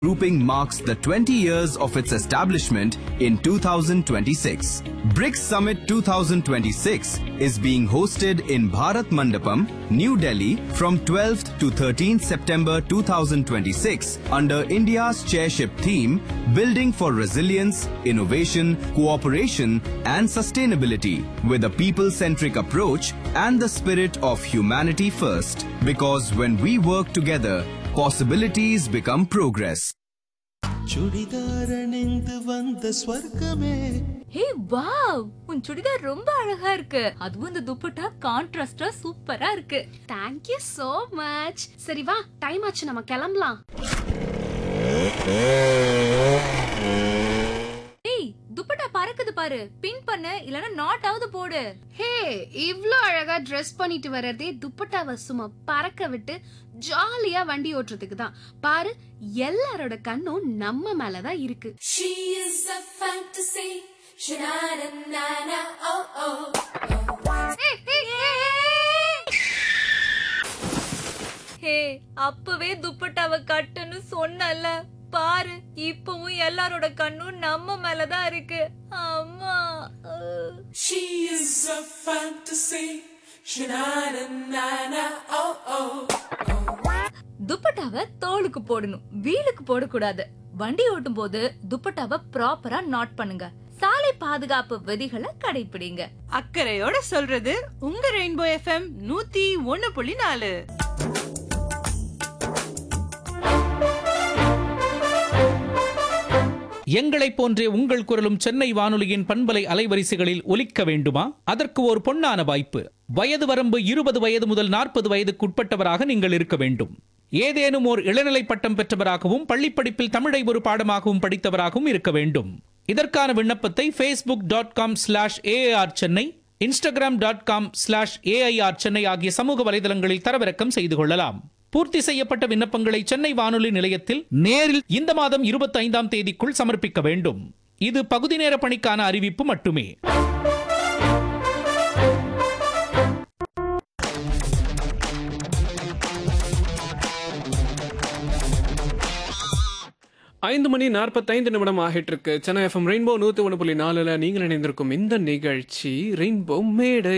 grouping marks the 20 years of its establishment in 2026. BRICS Summit 2026 is being hosted in Bharat Mandapam, New Delhi from 12th to 13th September 2026 under India's chairship theme Building for Resilience, Innovation, Cooperation and Sustainability with a people-centric approach and the spirit of humanity first. Because when we work together, possibilities become progress. Churidar அணிந்து வந்த ஸ்வர்க்கமே hey wow உன் சுடிதார் ரொம்ப அழகா இருக்கு அதுவும் இந்த துப்பட்டா கான்ட்ராஸ்டா சூப்பரா இருக்கு தேங்க் யூ so மச் சரி வா டைம் ஆச்சு நம்ம கிளம்பலாம் ஏய் துப்பட்டா பறக்குது பாரு பின் பண்ணு இல்லனா நாட் ஆவது போடு ஹே இவ்ளோ அழகா ட்ரெஸ் பண்ணிட்டு வர்றதே துப்பட்டாவை சும்மா பறக்க விட்டு ஜாலியா வண்டி ஓட்டுறதுக்கு தான் பாரு எல்லாரோட கண்ணும் நம்ம மேல தான் இருக்கு She is a fantasy. Sha-na-na-na-na, oh oh. ஹே அப்பவே துப்பட்டாவை கட்டுன்னு சொன்னல பாரு இப்பவும் எல்லாரோட கண்ணும் நம்ம மேலதான் இருக்கு அம்மா அஹ். She is a fantasy. Sha-na-na-na-na, oh oh. துப்பட்டாவை தோலுக்கு போடணும் வீலுக்கு போடக்கூடாது வண்டி ஓட்டும் போது துப்பட்டாவை ப்ராப்பரா நாட் பண்ணுங்க சாலை பாதுகாப்பு விதிகளை கடைபிடிங்க அக்கறையோட சொல்றது உங்க ரெயின்போ எஃப்எம் நூத்தி ஒன்னு புள்ளி நாலு எங்களைப் போன்றே உங்கள் குரலும் சென்னை வானொலியின் பண்பலை அலைவரிசைகளில் ஒலிக்க வேண்டுமா அதற்கு ஒரு பொன்னான வாய்ப்பு வயது வரம்பு இருபது வயது முதல் நாற்பது வயதுக்குட்பட்டவராக நீங்கள் இருக்க வேண்டும் ஏதேனும் ஓர் இளநிலை பட்டம் பெற்றவராகவும் பள்ளிப்படிப்பில் தமிழை ஒரு பாடமாகவும் படித்தவராகவும் இருக்க வேண்டும் இதற்கான விண்ணப்பத்தை Facebook dot com slash A R Chennai Instagram dot com slash A I R Chennai ஆகிய சமூக வலைதளங்களில் தரவிறக்கம் செய்து கொள்ளலாம் பூர்த்தி செய்யப்பட்ட விண்ணப்பங்களை சென்னை வானொலி நிலையத்தில் நேரில் இந்த மாதம் இருபத்தி ஐந்தாம் தேதிக்குள் சமர்ப்பிக்க வேண்டும் இது பகுதி நேர பணிக்கான அறிவிப்பு மட்டுமே ஐந்து மணி நாற்பத்தைந்து நிமிடம் ஆகிட்டு இருக்கு சென்னை எஃப்எம் ரெயின்போ நூத்தி ஒன்று புள்ளி நாலுல நீங்கள் இணைந்திருக்கும் இந்த நிகழ்ச்சி ரெயின்போ மேடை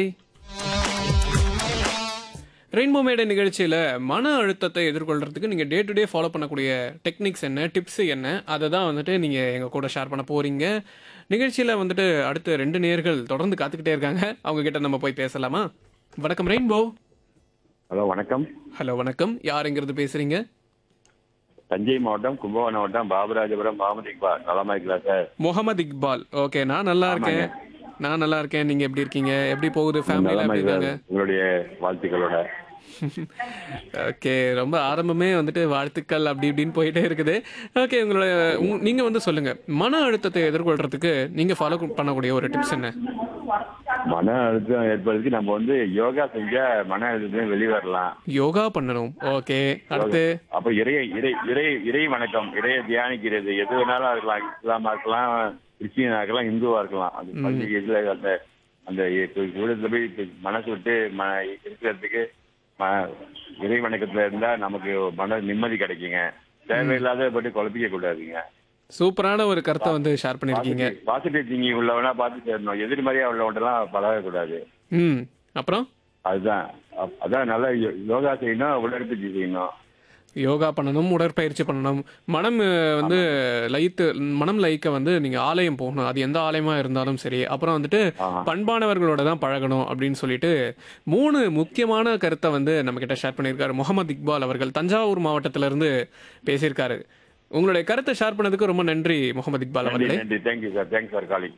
ரெயின்போ மேடை நிகழ்ச்சியில் மன அழுத்தத்தை எதிர்கொள்றதுக்கு நீங்கள் டே டு டே ஃபாலோ பண்ணக்கூடிய டெக்னிக்ஸ் என்ன டிப்ஸ் என்ன அதை தான் வந்துட்டு நீங்கள் எங்கள் கூட ஷேர் பண்ண போகிறீங்க நிகழ்ச்சியில் வந்துட்டு அடுத்த ரெண்டு நேர்கள் தொடர்ந்து காத்துக்கிட்டே இருக்காங்க அவங்க கிட்ட நம்ம போய் பேசலாமா வணக்கம் ரெயின்போ ஹலோ வணக்கம் ஹலோ வணக்கம் யாருங்கிறது பேசுறீங்க தஞ்சை மாவட்டம் கும்பகோணம் மாவட்டம் பாபராஜபுரம் முகமது இக்பால் நலமா இருக்கலாம் சார் முகமது இக்பால் ஓகே நான் நல்லா இருக்கேன் நான் நல்லா இருக்கேன் நீங்க எப்படி இருக்கீங்க எப்படி போகுது ஃபேமிலியில நலமா எப்படி இருக்காங்க இருக்கிறார். உங்களுடைய வாழ்த்துக்களோட ஓகே ரொம்ப ஆரம்பமே வந்துட்டு வாழ்த்துக்கள் அப்படி இப்படின்னு போயிட்டே இருக்குது ஓகே உங்களோட உங்க- நீங்க வந்து சொல்லுங்க மன அழுத்தத்தை எதிர்கொள்றதுக்கு நீங்க ஃபாலோ பண்ணக்கூடிய ஒரு டிப்ஸ் என்ன மன அழுத்தம் ஏற்படுறதுக்கு நம்ம வந்து யோகா செஞ்சா மன அழுத்தம் வெளியே வரலாம் யோகா பண்ணணும் ஓகே அடுத்து அப்ப இறை இறை இறை இறை வணக்கம் இறைய தியானிக்கிறது எது வேணாலும் இருக்கலாம் இஸ்லாமா இருக்கலாம் கிறிஸ்டியனா இருக்கலாம் இந்துவா இருக்கலாம் அது பள்ளிக்கு இதுல அந்த அந்த விடத்துல போய் இப்ப மனசு விட்டு ம இருக்கிறதுக்கு ம- இறை வணக்கத்துல இருந்தா நமக்கு மன நிம்மதி கிடைக்குங்க தேவையில்லாத பற்றி குழப்பிக்க கூடாதுங்க சூப்பரான ஒரு கருத்தை வந்து ஷேர் பண்ணிருக்கீங்க பாசிட்டிவ் திங்கிங் உள்ளவனா பார்த்து சேரணும் எதிர்மறையா உள்ளவன்ட்டெல்லாம் பழகக்கூடாது ம் அப்புறம் அதுதான் அப்- அதான் நல்லா யோ- யோகா செய்யணும் உடற்பயிற்சி செய்யணும் யோகா பண்ணணும் உடற்பயிற்சி பண்ணணும் மனம் அஹ், வந்து லயித்து மனம் லயிக்க வந்து நீங்க ஆலயம் போகணும் அது எந்த ஆலயமா இருந்தாலும் சரி அப்புறம் வந்துட்டு ஆஹா. பண்பானவர்களோட தான் பழகணும் அப்படின்னு சொல்லிட்டு மூணு முக்கியமான கருத்தை வந்து நம்ம கிட்ட ஷேர் பண்ணியிருக்காரு முகமது இக்பால் அவர்கள் தஞ்சாவூர் மாவட்டத்துல இருந்து பேசியிருக்காரு உங்களுடைய கருத்தை ஷேர் பண்ணதுக்கு ரொம்ப நன்றி முகமது இக்பால் நன்றி அவர்களே நன்றி thank you sir thanks for calling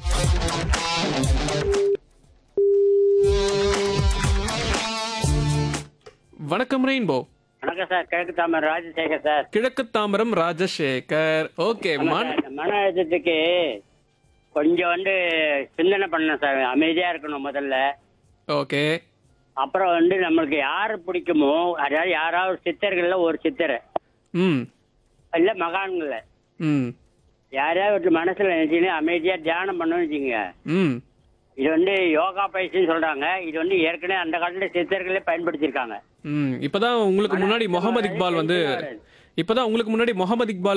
வணக்கம் ரெயின்போ வணக்கம் சார் கிழக்கு தாமரை ராஜசேகர் சார் கிழக்கு தாம்பரம் ராஜசேகர் ஓகே மன இந்த மன அழுத்தத்துக்கு கொஞ்சம் வந்து சிந்தனை பண்ணணும் சார் அமைதியா இருக்கணும் முதல்ல ஓகே அப்புறம் வந்து நம்மளுக்கு யார் பிடிக்குமோ அதாவது யாராவது சித்தர்கள்ல ஒரு சித்தர் ம் இல்ல மகான்கள ம் யாரையாவது மனசுல நினைச்சுன்னு அமைதியா தியானம் பண்ணணும்னு வச்சுங்க ம் இது வந்து யோகா பயிற்சின்னு சொல்றாங்க இது வந்து ஏற்கனவே அந்த காலத்துல சித்தர்களே பயன்படுத்தியிருக்காங்க ம் இப்பதான் உங்களுக்கு முன்னாடி முகமது இக்பால் வந்து இப்பதான் உங்களுக்கு முன்னாடி முகமது இக்பால்